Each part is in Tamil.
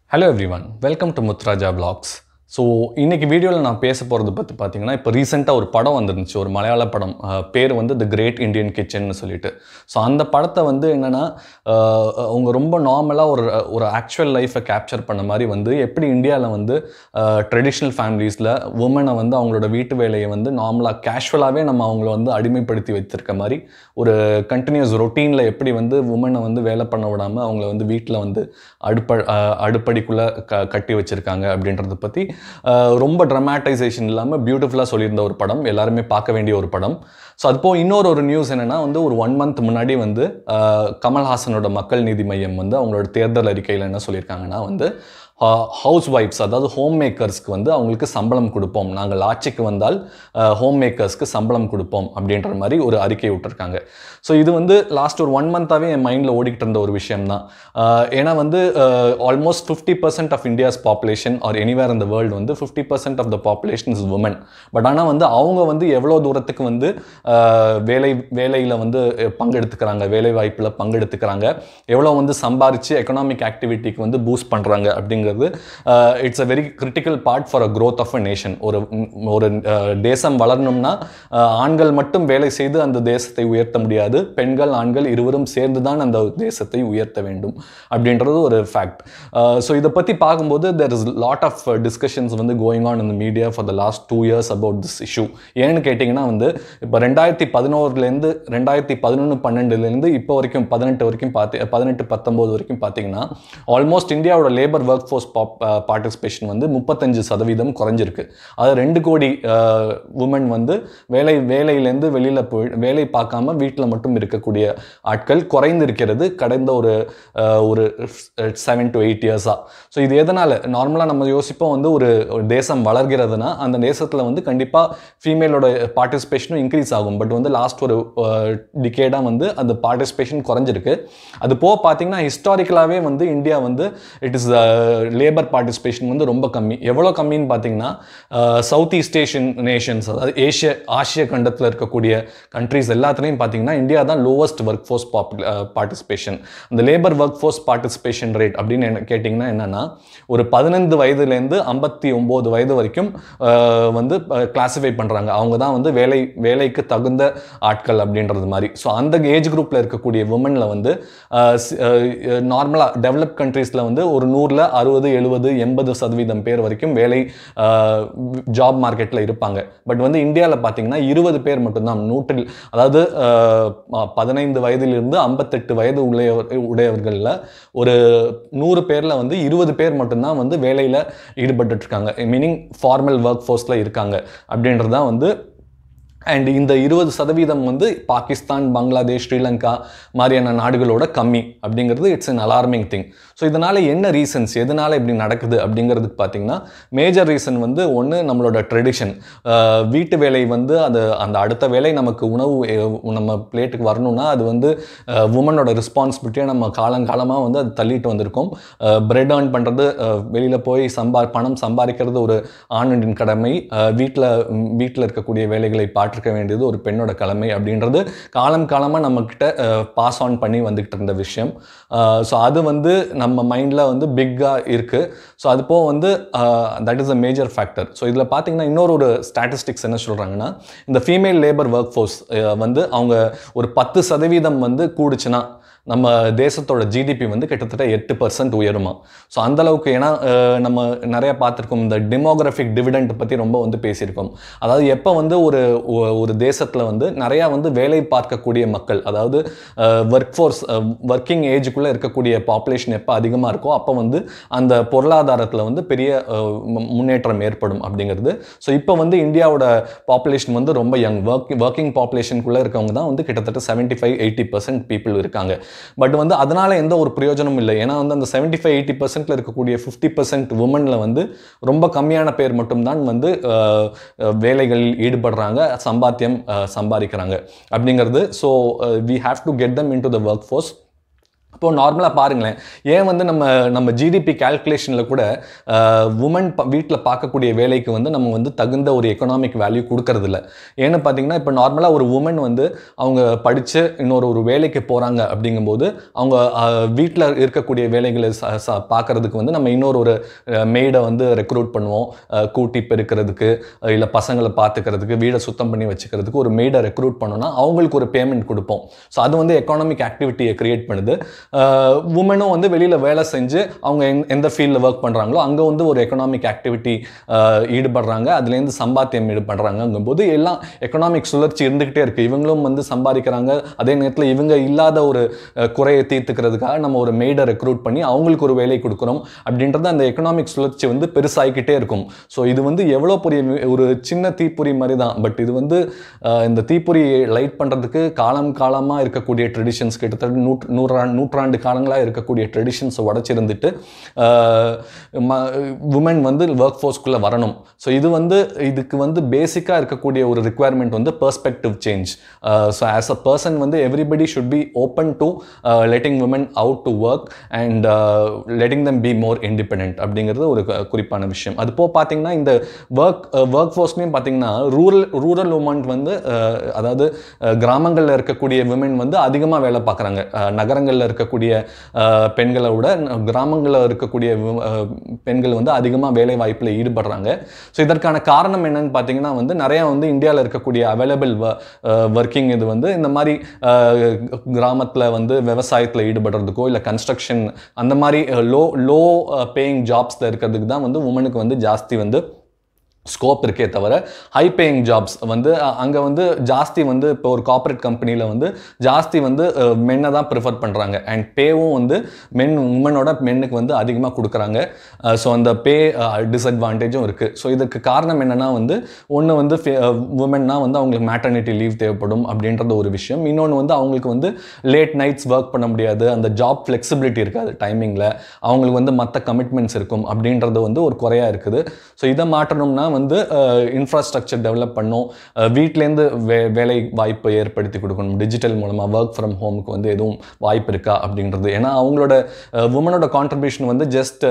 hello everyone welcome to Muthraja blogs so இன்னைக்கு வீடியோவில் நான் பேச போகிறது பற்றி பார்த்தீங்கன்னா இப்போ ரீசெண்டாக ஒரு படம் வந்துருந்துச்சு ஒரு மலையாள படம் அஹ், பேர் வந்து த கிரேட் இந்தியன் கிச்சன்னு சொல்லிட்டு ஸோ அந்த படத்தை வந்து என்னென்னா அவங்க ரொம்ப நார்மலாக ஒரு ஒரு ஆக்சுவல் லைஃப்பை கேப்சர் பண்ண மாதிரி வந்து எப்படி இந்தியாவில் வந்து ட்ரெடிஷ்னல் ஃபேமிலிஸில் உமனை வந்து அவங்களோட வீட்டு வேலையை வந்து நார்மலாக கேஷுவலாகவே நம்ம அவங்கள வந்து அடிமைப்படுத்தி வைத்திருக்க மாதிரி ஒரு கண்டினியூஸ் ரொட்டீனில் எப்படி வந்து உமனை வந்து வேலை பண்ண விடாமல் அவங்கள வந்து வீட்டில் வந்து அடுப்ப அஹ், அடுப்படிக்குள்ளே க கட்டி வச்சுருக்காங்க அப்படின்றத பற்றி ரொம்ப ட்ரமாட்டைசேஷன் இல்லாமல் பியூட்டிஃபுல்லாக சொல்லியிருந்த ஒரு படம் எல்லாருமே பார்க்க வேண்டிய ஒரு படம் ஸோ அதுப்போ இன்னொரு ஒரு நியூஸ் என்னென்னா வந்து ஒரு ஒன் மந்த் முன்னாடி வந்து அஹ், கமல்ஹாசனோட மக்கள் நீதி மையம் வந்து அவங்களோட தேர்தல் அறிக்கையில் என்ன சொல்லியிருக்காங்கன்னா வந்து ஹவுஸ் ஒய்ஃப்ஸ் அதாவது ஹோம் மேக்கர்ஸ்க்கு வந்து அவங்களுக்கு சம்பளம் கொடுப்போம் நாங்கள் ஆட்சிக்கு வந்தால் ஹோம் மேக்கர்ஸ்க்கு சம்பளம் கொடுப்போம் அப்படின்ற மாதிரி ஒரு அறிக்கை விட்டுருக்காங்க ஸோ இது வந்து லாஸ்ட் ஒரு ஒன் மந்த்தாகவே என் மைண்டில் ஓடிக்கிட்டு இருந்த ஒரு விஷயம் தான் ஏன்னா வந்து almost fifty percent of India's population are anywhere இந்த வேர்ல்டு வந்து fifty percent of the population is women but ஆனால் வந்து அவங்க வந்து எவ்வளோ தூரத்துக்கு வந்து அஹ், வேலை வேலையில் வந்து அஹ், பங்கெடுத்துக்கிறாங்க வேலை வாய்ப்பில் பங்கெடுத்துக்கிறாங்க எவ்வளோ வந்து சம்பாரித்து எக்கனாமிக் ஆக்டிவிட்டிக்கு வந்து பூஸ்ட் பண்ணுறாங்க அப்படிங்கிறது it's a very critical part for a growth of a nation ஒரு ம், ஒரு அஹ், தேசம் வளரணும்னா அஹ், ஆண்கள் மட்டும் வேலை செய்து அந்த தேசத்தை உயர்த்த முடியாது பெண்கள் ஆண்கள் இருவரும் சேர்ந்து தான் அந்த தேசத்தை உயர்த்த வேண்டும் அப்படின்றது ஒரு ஃபேக்ட் ஸோ இதை பற்றி பார்க்கும்போது there is lot of discussions வந்து கோயிங் ஆன் இந்த media for the last two years about this issue ஏன்னு கேட்டிங்கன்னா வந்து இப்போ ரெண்டாயிரத்தி பதினோருலேருந்து ரெண்டாயிரத்தி பதினொன்று பன்னெண்டுலேருந்து இப்போ வரைக்கும் பதினெட்டு வரைக்கும் பார்த்து பதினெட்டு பத்தொம்போது வரைக்கும் பார்த்தீங்கன்னா ஆல்மோஸ்ட் இந்தியாவோட லேபர் ஒர்க் ஃபோர்ஸ் பார்ட்டிசிபேஷன் வந்து முப்பத்தஞ்சு சதவீதம் குறைஞ்சிருக்கு அது ரெண்டு கோடி உமன் வந்து வேலை வேலையிலேருந்து வெளியில் போய் வேலை பார்க்காம வீட்டில் மட்டும் இருக்கக்கூடிய ஆட்கள் குறைந்திருக்கிறது கடந்த ஒரு அஹ், ஒரு செவன் டு எயிட் இயர்ஸாக ஸோ இது எதனால் நார்மலாக நம்ம யோசிப்போம் வந்து ஒரு ஒரு தேசம் வளர்கிறதுனா அந்த தேசத்தில் வந்து கண்டிப்பாக ஃபீமேலோட பார்ட்டிசிபேஷனும் இன்க்ரீஸ் ஆகும் பட் வந்து லாஸ்ட் ஒரு டிகேடாக வந்து அந்த பார்ட்டிசிபேஷன் குறைஞ்சிருக்கு அது போக பார்த்தீங்கன்னா ஹிஸ்டாரிக்கலாகவே வந்து இந்தியா வந்து இட் இஸ் லேபர் பார்ட்டிசிபேஷன் வந்து ரொம்ப கம்மி எவ்வளோ கம்மின்னு பார்த்தீங்கன்னா சவுத் ஈஸ்ட் ஏஷியன் நேஷன்ஸ் அதாவது ஏஷிய ஆசிய கண்டத்தில் இருக்கக்கூடிய கண்ட்ரீஸ் எல்லாத்துலேயும் பார்த்தீங்கன்னா இந்தியா தான் லோவஸ்ட் ஒர்க் ஃபோர்ஸ் பார்ட்டிசிபேஷன் அந்த labour work force participation rate அப்படின்னு என்ன கேட்டிங்கன்னா என்னென்னா ஒரு பதினைந்து வயதுலேருந்து ஐம்பத்தி ஒம்பது வயது வரைக்கும் அஹ், வந்து கிளாஸிஃபை பண்ணுறாங்க அவங்க தான் வந்து வேலை வேலைக்கு தகுந்த ஆட்கள் அப்படின்றது மாதிரி ஸோ அந்த ஏஜ் குரூப்பில் இருக்கக்கூடிய உமனில் வந்து நார்மலாக டெவலப் கண்ட்ரீஸில் வந்து ஒரு நூறில் அறுபது எழுபது எண்பது சதவீதம் பேர் வரைக்கும் வேலை ஜாப் மார்க்கெட்டில் இருப்பாங்க பட் வந்து இந்தியாவில் பார்த்தீங்கன்னா இருபது பேர் மட்டும்தான் நூற்றில் அதாவது அஹ், பதினைந்து வயதிலிருந்து ஐம்பத்தெட்டு வயது உடையவர் உடையவர்களில் ஒரு நூறு பேரில் வந்து இருபது பேர் மட்டும்தான் வந்து வேலையில் ஈடுபட்டு இருக்காங்க மீனிங் ஃபார்மல் ஒர்க் ஃபோர்ஸில் இருக்காங்க அப்படின்றது தான் வந்து அண்ட் இந்த இருபது சதவீதம் வந்து பாகிஸ்தான் பங்களாதேஷ் ஸ்ரீலங்கா மாதிரியான நாடுகளோட கம்மி அப்படிங்கிறது it's an alarming thing so இதனால் என்ன ரீசன்ஸ் எதனால் இப்படி நடக்குது அப்படிங்கிறதுக்கு பார்த்தீங்கன்னா மேஜர் ரீசன் வந்து ஒன்று நம்மளோட ட்ரெடிஷன் வீட்டு வேலை வந்து அது அந்த அடுத்த வேலை நமக்கு உணவு அஹ், நம்ம பிளேட்டுக்கு வரணும்னா அது வந்து உமனோட ரெஸ்பான்சிபிலிட்டியாக நம்ம காலங்காலமாக வந்து அது தள்ளிட்டு வந்திருக்கோம் பிரெட் ஏர்ன் பண்ணுறது வெளியில் போய் சம்பா பணம் சம்பாதிக்கிறது ஒரு ஆணின் கடமை வீட்டில் வீட்டில் இருக்கக்கூடிய வேலைகளை பார்த்துக்க வேண்டியது ஒரு பெண்ணோட கடமை அப்படின்றது காலம் காலமாக நம்மக்கிட்ட பாஸ் ஆன் பண்ணி வந்துக்கிட்டு இருந்த விஷயம் ஸோ அது வந்து நம்ம மைண்டில் வந்து பிக்காக இருக்குது ஸோ அது போக வந்து that is a major factor so இதில் பார்த்தீங்கன்னா இன்னொரு ஒரு ஸ்டாட்டிஸ்டிக்ஸ் என்ன சொல்கிறாங்கன்னா இந்த ஃபீமேல் லேபர் ஒர்க் ஃபோர்ஸ் வந்து அவங்க ஒரு பத்து சதவீதம் வந்து கூடுச்சுன்னா நம்ம தேசத்தோட ஜிடிபி வந்து கிட்டத்தட்ட எட்டு பர்சன்ட் உயருமா ஸோ அந்தளவுக்கு ஏன்னா அஹ், நம்ம நிறைய பார்த்துருக்கோம் இந்த டெமோகிராஃபிக் டிவிடெண்ட் பற்றி ரொம்ப வந்து பேசியிருக்கோம் அதாவது எப்போ வந்து ஒரு ஒ- ஒரு தேசத்தில் வந்து நிறையா வந்து வேலை பார்க்கக்கூடிய மக்கள் அதாவது ஒர்க் ஃபோர்ஸ் ஒர்க்கிங் ஏஜுக்குள்ளே இருக்கக்கூடிய பாப்புலேஷன் எப்போ அதிகமாக இருக்கோ அப்போ வந்து அந்த பொருளாதாரத்தில் வந்து பெரிய அஹ், மு- முன்னேற்றம் ஏற்படும் அப்படிங்கிறது ஸோ இப்போ வந்து இந்தியாவோட பாப்புலேஷன் வந்து ரொம்ப யங் ஒர்க் ஒர்க்கிங் பாப்புலேஷனுக்குள்ளே இருக்கவங்க தான் வந்து கிட்டத்தட்ட seventy five eighty percent people இருக்காங்க பட் வந்து அதனால எந்த ஒரு பிரயோஜனமும் இல்லை ஏன்னா வந்து அந்த செவன்ட்டி ஃபைவ் எயிட்டி பர்சன்ட்ல இருக்கக்கூடிய ஃபிஃப்டி பர்சன்ட் உமனில் வந்து ரொம்ப கம்மியான பேர் மட்டும்தான் வந்து அஹ், அஹ், வேலைகளில் ஈடுபடுறாங்க சம்பாத்தியம் அஹ், சம்பாதிக்கிறாங்க அப்படிங்கிறது so we have to get them into the work force இப்போ நார்மலாக பாருங்களேன் ஏன் வந்து நம்ம நம்ம ஜிடிபி கால்குலேஷனில் கூட உமன் வீட்டில் பார்க்கக்கூடிய வேலைக்கு வந்து நம்ம வந்து தகுந்த ஒரு எக்கனாமிக் வேல்யூ கொடுக்கறதில்ல ஏன்னு பார்த்தீங்கன்னா இப்போ நார்மலாக ஒரு உமன் வந்து அவங்க படித்து இன்னொரு ஒரு வேலைக்கு போகிறாங்க அப்படிங்கும்போது அவங்க வீட்டில் இருக்கக்கூடிய வேலைகளை ச ச பார்க்கறதுக்கு வந்து நம்ம இன்னொரு ஒரு மெய்டை வந்து ரெக்ரூட் பண்ணுவோம் அஹ், கூட்டி பெருக்கிறதுக்கு இல்லை பசங்களை பார்த்துக்கிறதுக்கு வீடை சுத்தம் பண்ணி வச்சுக்கிறதுக்கு ஒரு மெய்டை ரெக்ரூட் பண்ணோம்னா அவங்களுக்கு ஒரு பேமெண்ட் கொடுப்போம் ஸோ அது வந்து எக்கானமிக் ஆக்டிவிட்டியை கிரியேட் பண்ணுது உமனும் வந்து வெளியில் வேலை செஞ்சு அவங்க எந் எந்த ஃபீல்டில் ஒர்க் பண்ணுறாங்களோ அங்கே வந்து ஒரு எக்கனாமிக் ஆக்டிவிட்டி ஈடுபடுறாங்க அதுலேருந்து சம்பாத்தியம் ஈடுபடுறாங்கங்கும்போது எல்லாம் எக்கனாமிக் சுழற்சி இருந்துக்கிட்டே இருக்குது இவங்களும் வந்து சம்பாதிக்கிறாங்க அதே நேரத்தில் இவங்க இல்லாத ஒரு அஹ், குறையை தீர்த்துக்கிறதுக்காக நம்ம ஒரு மெய்டை ரெக்ரூட் பண்ணி அவங்களுக்கு ஒரு வேலை கொடுக்குறோம் அப்படின்றது அந்த எக்கனாமிக் சுழற்சி வந்து பெருசாகிக்கிட்டே இருக்கும் ஸோ இது வந்து எவ்வளோ பெரிய வி- ஒரு சின்ன தீப்பொறி மாதிரி தான் பட் இது வந்து அஹ், இந்த தீப்பொறி லைட் பண்ணுறதுக்கு காலம் காலமாக இருக்கக்கூடிய ட்ரெடிஷன்ஸ் கிட்டத்தட்ட நூற்று நூறாண்டு நூற்றாண்டு காலங்களாக இருக்கக்கூடிய ட்ரெடிஷன்ஸை உடச்சிருந்துட்டு உமன் வந்து ஒர்க் ஃபோர்ஸ்க்குள்ளே வரணும் ஸோ இது வந்து இதுக்கு வந்து பேசிக்காக இருக்கக்கூடிய ஒரு ரிக்குவயர்மெண்ட் வந்து perspective change so as a person வந்து everybody should be open to letting women out to work and letting them be more independent அப்படிங்கிறது ஒரு கு- குறிப்பான விஷயம் அது போக பார்த்தீங்கன்னா இந்த ஒர்க் ஒர்க் ஃபோர்ஸ்லையும் பார்த்தீங்கன்னா ரூரல் ரூரல் உமன் வந்து அஹ், அதாவது கிராமங்களில் இருக்கக்கூடிய விமன் வந்து அதிகமாக வேலை பார்க்குறாங்க நகரங்களில் இருக்கக்கூடிய அஹ், பெண்களை விட கிராமங்களில் இருக்கக்கூடிய வி- அஹ், பெண்கள் வந்து அதிகமாக வேலை வாய்ப்பில் ஈடுபடுறாங்க ஸோ இதற்கான காரணம் என்னன்னு பார்த்தீங்கன்னா வந்து நிறையா வந்து இந்தியாவில் இருக்கக்கூடிய அவைலபிள் ஒர்க்கிங் இது வந்து இந்த மாதிரி கிராமத்தில் வந்து விவசாயத்தில் ஈடுபடுறதுக்கோ இல்லை கன்ஸ்ட்ரக்ஷன் அந்த மாதிரி லோ லோ பேயிங் ஜாப்ஸில் இருக்கிறதுக்கு தான் வந்து உமனுக்கு வந்து ஜாஸ்தி வந்து ஸ்கோப் இருக்கே தவிர ஹை பேயிங் ஜாப்ஸ் வந்து அங்கே வந்து ஜாஸ்தி வந்து இப்போ ஒரு கார்ப்பரேட் கம்பெனியில் வந்து ஜாஸ்தி வந்து மென்னை தான் ப்ரிஃபர் பண்ணுறாங்க அண்ட் பேவும் வந்து மென் உமனோட மென்னுக்கு வந்து அதிகமாக கொடுக்குறாங்க ஸோ அந்த பே டிஸ்அட்வான்டேஜும் இருக்குது ஸோ இதுக்கு காரணம் என்னென்னா வந்து ஒன்று வந்து உமன்னா வந்து அவங்களுக்கு மேட்டர்னிட்டி லீவ் தேவைப்படும் அப்படின்றது ஒரு விஷயம் இன்னொன்று வந்து அவங்களுக்கு வந்து லேட் நைட்ஸ் ஒர்க் பண்ண முடியாது அந்த ஜாப் ஃப்ளெக்சிபிலிட்டி இருக்காது டைமிங்கில் அவங்களுக்கு வந்து மற்ற கமிட்மெண்ட்ஸ் இருக்கும் அப்படின்றது வந்து ஒரு குறையாக இருக்குது ஸோ இதை மாற்றணும்னா வந்து இன்ஃப்ராஸ்ட்ரக்சர் டெவலப் பண்ணும் அஹ் வீட்டிலேருந்து வே வேலை வாய்ப்பை ஏற்படுத்தி கொடுக்கணும் டிஜிட்டல் மூலமாக ஒர்க் ஃப்ரம் ஹோமுக்கு வந்து எதுவும் வாய்ப்பு இருக்கா அப்படின்றது ஏன்னா அவங்களோட உமனோட கான்ட்ரிபியூஷன் வந்து just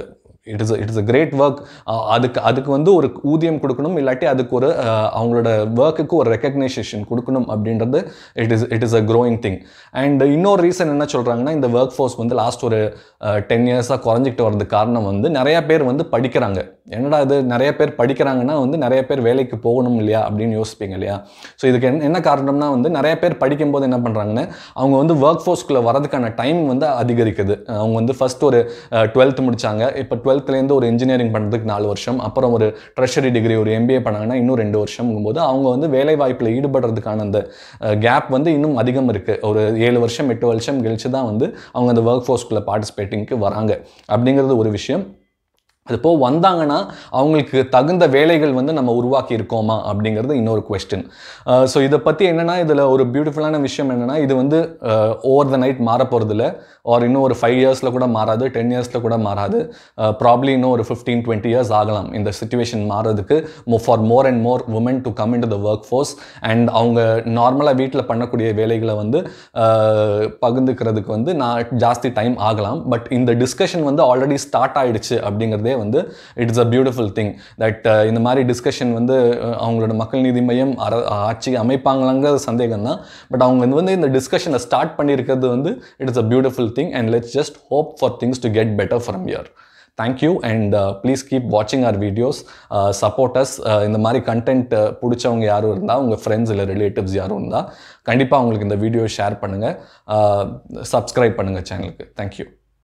it is it is a great work அதுக்கு அதுக்கு வந்து ஒரு ஊதியம் கொடுக்கணும் இல்லாட்டி அதுக்கு ஒரு அஹ், அவங்களோட ஒர்க்குக்கு ஒரு ரெக்கக்னைசேஷன் கொடுக்கணும் அப்படின்றது it is it is a growing thing and இன்னொரு ரீசன் என்ன சொல்கிறாங்கன்னா இந்த ஒர்க் ஃபோர்ஸ் வந்து லாஸ்ட் ஒரு டென் இயர்ஸாக குறைஞ்சிக்கிட்டு வரதுக்கு காரணம் வந்து நிறைய பேர் வந்து படிக்கிறாங்க என்னடா இது நிறைய பேர் படிக்கிறாங்கன்னா வந்து நிறைய பேர் வேலைக்கு போகணும் இல்லையா அப்படின்னு யோசிப்பீங்க இல்லையா ஸோ இதுக்கு என்ன என்ன காரணம்னா வந்து நிறைய பேர் படிக்கும்போது என்ன பண்ணுறாங்கன்னா அவங்க வந்து ஒர்க் ஃபோர்ஸ்க்குள்ளே வரதுக்கான டைம் வந்து அதிகரிக்குது அவங்க வந்து ஃபர்ஸ்ட் ஒரு டுவெல்த் முடிச்சாங்க இப்போ டுவெல்த்லேருந்து ஒரு இன்ஜினியரிங் பண்ணுறதுக்கு நாலு வருஷம் அப்புறம் ஒரு ட்ரெஷரி டிகிரி ஒரு எம்பிஏ பண்ணாங்கன்னா இன்னும் ரெண்டு வருஷம்ங்கும்போது அவங்க வந்து வேலை வாய்ப்பில் ஈடுபடுறதுக்கான அந்த கேப் வந்து இன்னும் அதிகம் இருக்குது ஒரு ஏழு வருஷம் எட்டு வருஷம் கழிச்சு தான் வந்து அவங்க அந்த ஒர்க் ஃபோர்ஸ்க்குள்ளே பார்ட்டிசிபேட்டிங்க்கு வராங்க அப்படிங்கிறது ஒரு விஷயம் அது போக வந்தாங்கன்னா அவங்களுக்கு தகுந்த வேலைகள் வந்து நம்ம உருவாக்கி இருக்கோமா அப்படிங்கிறது இன்னொரு கொஸ்டின் ஸோ இதை பற்றி என்னென்னா இதில் ஒரு பியூட்டிஃபுல்லான விஷயம் என்னென்னா இது வந்து ஓவர் த நைட் மாற போகிறதில்ல ஆர் இன்னும் ஒரு ஃபைவ் இயர்ஸில் கூட மாறாது டென் இயர்ஸில் கூட மாறாது ப்ராப்ளி இன்னும் ஒரு ஃபிஃப்டீன் டுவெண்ட்டி இயர்ஸ் ஆகலாம் இந்த சுச்சுவேஷன் மாறதுக்கு for more and more women to come into the work force and அவங்க நார்மலாக வீட்டில் பண்ணக்கூடிய வேலைகளை வந்து அஹ், பகிர்ந்துக்கிறதுக்கு வந்து நான் ஜாஸ்தி டைம் ஆகலாம் பட் இந்த டிஸ்கஷன் வந்து ஆல்ரெடி ஸ்டார்ட் ஆயிடுச்சு அப்படிங்கிறதே வந்து it's a beautiful thing that இந்த மாதிரி டிஸ்கஷன் வந்து அஹ், அவங்களோட மக்கள் நீதி மையம் அர ஆட்சி அமைப்பாங்களாங்கிறது சந்தேகம் தான் பட் அவங்க வந்து இந்த டிஸ்கஷனை ஸ்டார்ட் பண்ணியிருக்கிறது வந்து it's a beautiful thing and let's just hope for things to get better from year thank you and please keep வாட்சிங் our வீடியோஸ் சப்போர்ட் அஸ் இந்த மாதிரி கண்டென்ட் பிடிச்சவங்க யாரும் இருந்தால் உங்கள் ஃப்ரெண்ட்ஸ் இல்லை ரிலேட்டிவ்ஸ் யாரும் இருந்தால் கண்டிப்பாக அவங்களுக்கு இந்த வீடியோ ஷேர் பண்ணுங்கள் சப்ஸ்கிரைப் பண்ணுங்கள் சேனலுக்கு தேங்க்யூ